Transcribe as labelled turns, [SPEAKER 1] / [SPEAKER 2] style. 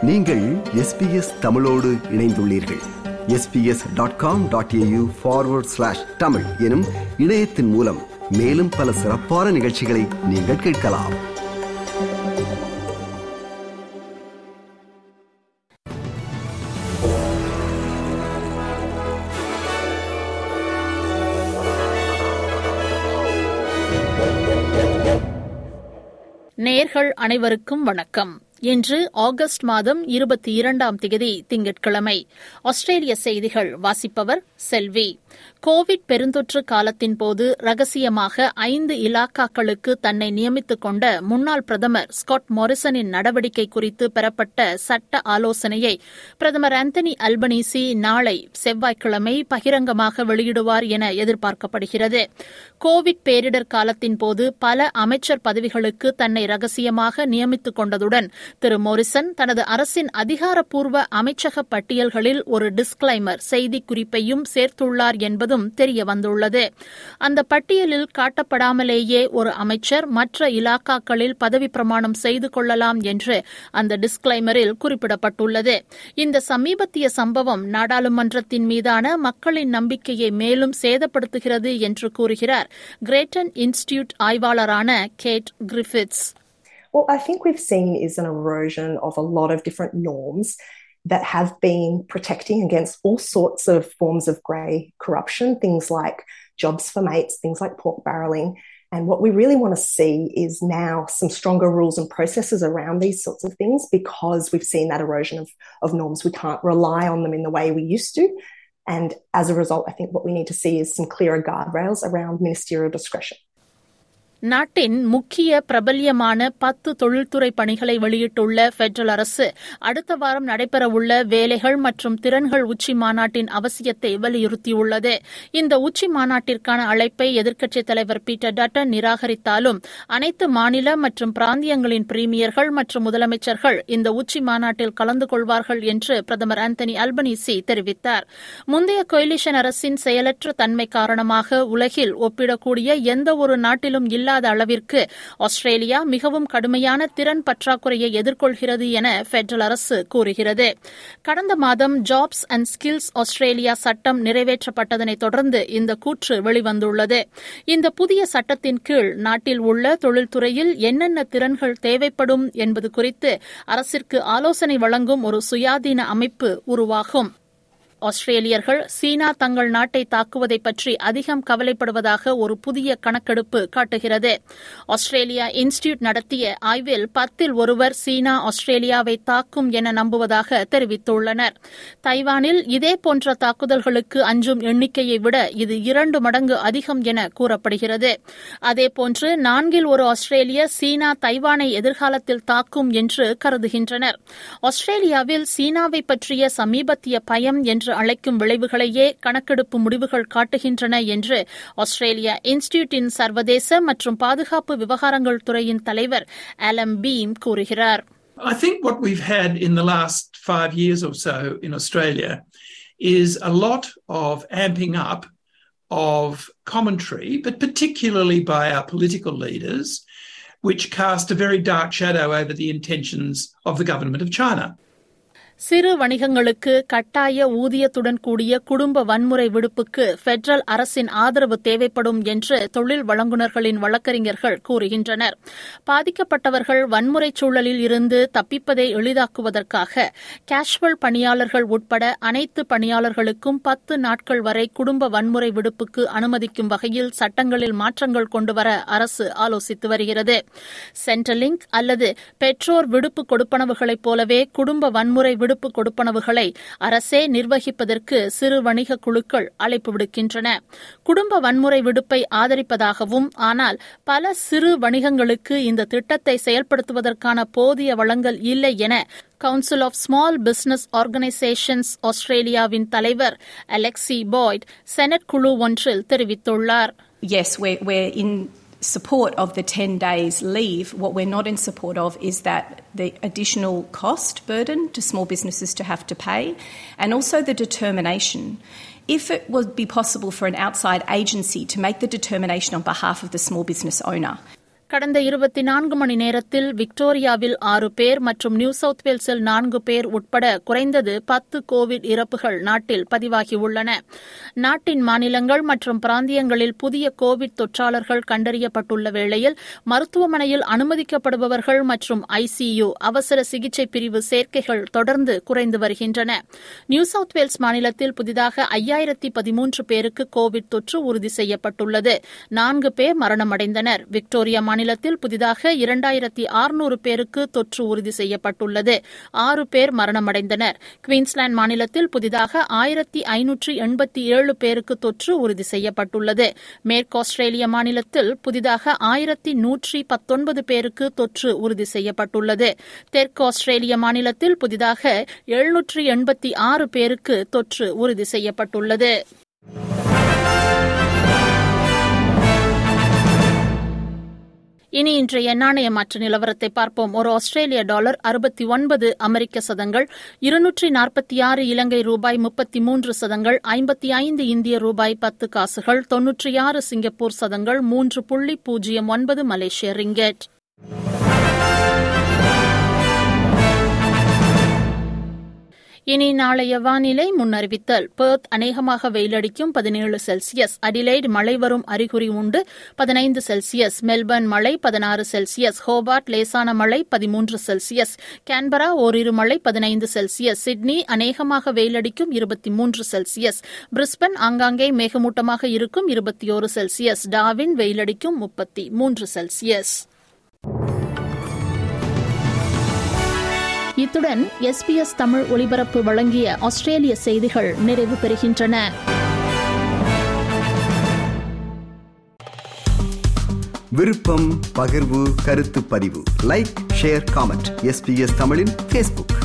[SPEAKER 1] நீங்கள் எஸ்பிஎஸ் தமிழோடு இணைந்துள்ளீர்கள் SBS dot com dot AU forward slash Tamil எனும் இணையத்தின் மூலம் மேலும் பல சிறப்பான நிகழ்ச்சிகளை நீங்கள் கேட்கலாம்
[SPEAKER 2] நேர்கள் அனைவருக்கும் வணக்கம் இன்று ஆகஸ்ட் மாதம் இருபத்தி இரண்டாம் தேதி திங்கட்கிழமை ஆஸ்திரேலிய செய்திகள் வாசிப்பவர் செல்வி கோவிட் பெருந்தொற்று காலத்தின் போது ரகசியமாக ஐந்து இலாக்காக்களுக்கு தன்னை நியமித்துக் கொண்ட முன்னாள் பிரதமர் ஸ்காட் மொரிசனின் நடவடிக்கை குறித்து பெறப்பட்ட சட்ட ஆலோசனையை பிரதமர் ஆந்தனி அல்பனீசி நாளை செவ்வாய்க்கிழமை பகிரங்கமாக வெளியிடுவார் என எதிர்பார்க்கப்படுகிறது கோவிட் பேரிடர் காலத்தின் போது பல அமைச்சர் பதவிகளுக்கு தன்னை ரகசியமாக நியமித்துக் கொண்டதுடன் திரு மோரிசன் தனது அரசின் அதிகாரப்பூர்வ அமைச்சக பட்டியல்களில் ஒரு டிஸ்கிளைமர் செய்திக்குறிப்பையும் சேர்த்துள்ளார் என்பதும் தெரியவந்துள்ளது அந்த பட்டியலில் காட்டப்படாமலேயே ஒரு அமைச்சர் மற்ற இலாக்காக்களில் பதவி பிரமாணம் செய்து கொள்ளலாம் என்று அந்த டிஸ்கிளைமரில் குறிப்பிடப்பட்டுள்ளது இந்த சமீபத்திய சம்பவம் நாடாளுமன்றத்தின் மீதான மக்களின் நம்பிக்கையை மேலும் சேதப்படுத்துகிறது என்று கூறுகிறார் கிரேட்டன் இன்ஸ்டிடியூட் ஆய்வாளரான Kate Griffiths
[SPEAKER 3] What I think we've seen is an erosion of a lot of different norms that have been protecting against all sorts of forms of grey corruption, things like jobs for mates, things like pork barrelling. And what we really want to see is now some stronger rules and processes around these sorts of things because we've seen that erosion of, of norms. We can't rely on them in the way we used to. And as a result, I think what we need to see is some clearer guardrails around ministerial discretion.
[SPEAKER 2] நாட்டின் முக்கிய பிரபல்யமான பத்து தொழில்துறை பணிகளை வெளியிட்டுள்ள federal அரசு அடுத்த வாரம் நடைபெறவுள்ள வேலைகள் மற்றும் திறன்கள் உச்சி மாநாட்டின் அவசியத்தை வலியுறுத்தியுள்ளது இந்த உச்சி மாநாட்டிற்கான அழைப்பை எதிர்க்கட்சித் தலைவர் பீட்டர் டட்டன் நிராகரித்தாலும் அனைத்து மாநில மற்றும் பிராந்தியங்களின் பிரீமியர்கள் மற்றும் முதலமைச்சர்கள் இந்த உச்சி மாநாட்டில் கலந்து கொள்வார்கள் என்று பிரதமர் ஆந்தனி அல்பனீசி தெரிவித்தார் முந்தைய கொயிலிஷன் அரசின் செயலற்ற தன்மை காரணமாக உலகில் ஒப்பிடக்கூடிய எந்தவொரு நாட்டிலும் இல்ல இல்லாத அளவிற்கு ஆஸ்திரேலியா மிகவும் கடுமையான திறன் பற்றாக்குறையை எதிர்கொள்கிறது என பெடரல் அரசு கூறுகிறது கடந்த மாதம் ஜாப்ஸ் அண்ட் ஸ்கில்ஸ் ஆஸ்திரேலியா சட்டம் நிறைவேற்றப்பட்டதனை தொடர்ந்து இந்த கூற்று வெளிவந்துள்ளது இந்த புதிய சட்டத்தின் கீழ் நாட்டில் உள்ள தொழில்துறையில் என்னென்ன திறன்கள் தேவைப்படும் என்பது குறித்து அரசிற்கு ஆலோசனை வழங்கும் ஒரு சுயாதீன அமைப்பு உருவாகும் ஆஸ்திரேலியர்கள் சீனா தங்கள் நாட்டை தாக்குவதை பற்றி அதிகம் கவலைப்படுவதாக ஒரு புதிய கணக்கெடுப்பு காட்டுகிறது ஆஸ்திரேலியா இன்ஸ்டிடியூட் நடத்திய ஆய்வில் பத்தில் ஒருவர் சீனா ஆஸ்திரேலியாவை தாக்கும் என நம்புவதாக தெரிவித்துள்ளனர் தைவானில் இதேபோன்ற தாக்குதல்களுக்கு அஞ்சும் எண்ணிக்கையை விட இது இரண்டு மடங்கு அதிகம் என கூறப்படுகிறது அதேபோன்று நான்கில் ஒரு ஆஸ்திரேலிய சீனா தைவானை எதிர்காலத்தில் தாக்கும் என்று கருதுகின்றனர் ஆஸ்திரேலியாவில் சீனாவை பற்றிய சமீபத்திய பயம் என்று அழைக்கும் விளைவுகளையே கணக்கெடுப்பு முடிவுகள் காட்டுகின்றன என்று ஆஸ்திரேலியா இன்ஸ்டிடியூட்டின் சர்வதேச மற்றும் பாதுகாப்பு விவகாரங்கள் துறையின் தலைவர் ஆலம் பீம் கூறுகிறார்
[SPEAKER 4] I think what we've had in the last five years or so in Australia is a lot of amping up of commentary, but particularly by our political leaders, which cast a very dark shadow over the intentions of the government of China.
[SPEAKER 2] சிறு வணிகங்களுக்கு கட்டாய ஊதியத்துடன் கூடிய குடும்ப வன்முறை விடுப்புக்கு federal அரசின் ஆதரவு தேவைப்படும் என்று தொழில் வழங்குநர்களின் வழக்கறிஞர்கள் கூறுகின்றனர் பாதிக்கப்பட்டவர்கள் வன்முறை சூழலில் இருந்து தப்பிப்பதை எளிதாக்குவதற்காக கேஷுவல் பணியாளர்கள் உட்பட அனைத்து பணியாளர்களுக்கும் பத்து நாட்கள் வரை குடும்ப வன்முறை விடுப்புக்கு அனுமதிக்கும் வகையில் சட்டங்களில் மாற்றங்கள் கொண்டுவர அரசு ஆலோசித்து வருகிறது சென்ட்ரலிங்க் அல்லது பெற்றோர் விடுப்பு கொடுப்பனவுகளைப் போலவே குடும்ப வன்முறை விடுப்பு கொடுப்பனவுகளை அரசே நிர்வகிப்பதற்கு சிறு வணிக குழுக்கள் அழைப்பு விடுக்கின்றன குடும்ப வன்முறை விடுப்பை ஆதரிப்பதாகவும் ஆனால் பல சிறு வணிகங்களுக்கு இந்த திட்டத்தை செயல்படுத்துவதற்கான போதிய வளங்கள் இல்லை என council of small business organisations ஆஸ்திரேலியாவின் தலைவர் அலெக்சி பாய்ட் செனட் குழு ஒன்றில் தெரிவித்துள்ளார்
[SPEAKER 5] Yes, we're, we're in support of the 10 days leave. What we're not in support of is that the additional cost burden to small businesses to have to pay and also the determination. If it would be possible for an outside agency to make the determination on behalf of the small business owner,
[SPEAKER 2] கடந்த இருபத்தி நான்கு மணி நேரத்தில் விக்டோரியாவில் ஆறு பேர் மற்றும் new south வேல்ஸில் நான்கு பேர் உட்பட குறைந்தது பத்து கோவிட் இறப்புகள் நாட்டில் பதிவாகியுள்ளன நாட்டின் மாநிலங்கள் மற்றும் பிராந்தியங்களில் புதிய கோவிட் தொற்றாளர்கள் கண்டறியப்பட்டுள்ள வேளையில் மருத்துவமனையில் அனுமதிக்கப்படுபவர்கள் மற்றும் ஐசியு அவசர சிகிச்சை பிரிவு சேர்க்கைகள் தொடர்ந்து குறைந்து வருகின்றன நியூ சவுத் வேல்ஸ் மாநிலத்தில் புதிதாக ஐயாயிரத்தி பதிமூன்று பேருக்கு கோவிட் தொற்று உறுதி செய்யப்பட்டுள்ளது நான்கு பேர் மரணமடைந்தனர் விக்டோரியா மாநிலத்தில் புதிதாக இரண்டாயிரத்தி ஆறுநூறு பேருக்கு தொற்று உறுதி செய்யப்பட்டுள்ளது ஆறு பேர் மரணமடைந்தனர் குவீன்ஸ்லாந்து மாநிலத்தில் புதிதாக ஆயிரத்தி ஐநூற்றி எண்பத்தி ஏழு பேருக்கு தொற்று உறுதி செய்யப்பட்டுள்ளது மேற்கு ஆஸ்திரேலிய மாநிலத்தில் புதிதாக ஆயிரத்தி நூற்றி பத்தொன்பது பேருக்கு தொற்று உறுதி செய்யப்பட்டுள்ளது தெற்கு ஆஸ்திரேலிய மாநிலத்தில் புதிதாக எழுநூற்றி எண்பத்தி ஆறு பேருக்கு தொற்று உறுதி செய்யப்பட்டுள்ளது இனி இன்றைய நாணய மாற்று நிலவரத்தை பார்ப்போம் ஒரு ஆஸ்திரேலிய டாலர் அறுபத்தி ஒன்பது அமெரிக்க சதங்கள் இருநூற்றி நாற்பத்தி ஆறு இலங்கை ரூபாய் முப்பத்தி மூன்று சதங்கள் ஐம்பத்தி ஐந்து இந்திய ரூபாய் பத்து காசுகள் தொன்னூற்றி ஆறு சிங்கப்பூர் சதங்கள் மூன்று புள்ளி பூஜ்ஜியம் ஒன்பது மலேசிய ரிங்கெட் இனி நாளைய வானிலை முன்னறிவித்தல் பெர்த் அநேகமாக வெயிலடிக்கும் பதினேழு செல்சியஸ் அடிலைட் மழை வரும் அறிகுறி உண்டு பதினைந்து செல்சியஸ் மெல்பர்ன் மழை பதினாறு செல்சியஸ் ஹோபார்ட் லேசான மழை பதிமூன்று செல்சியஸ் கேன்பரா ஓரிரு மழை பதினைந்து செல்சியஸ் சிட்னி அநேகமாக வெயிலடிக்கும் இருபத்தி மூன்று செல்சியஸ் பிரிஸ்பன் ஆங்காங்கே மேகமூட்டமாக இருக்கும் இருபத்தி ஒரு செல்சியஸ் டாவின் வெயிலடிக்கும் முப்பத்தி மூன்று செல்சியஸ் இத்துடன் எஸ்பிஎஸ் தமிழ் ஒலிபரப்பு வழங்கிய ஆஸ்திரேலிய செய்திகள் நிறைவு பெறுகின்றன
[SPEAKER 1] விருப்பம் பகிர்வு கருத்து பதிவு லைக் ஷேர் காமெண்ட் எஸ்பிஎஸ் தமிழின் ஃபேஸ்புக்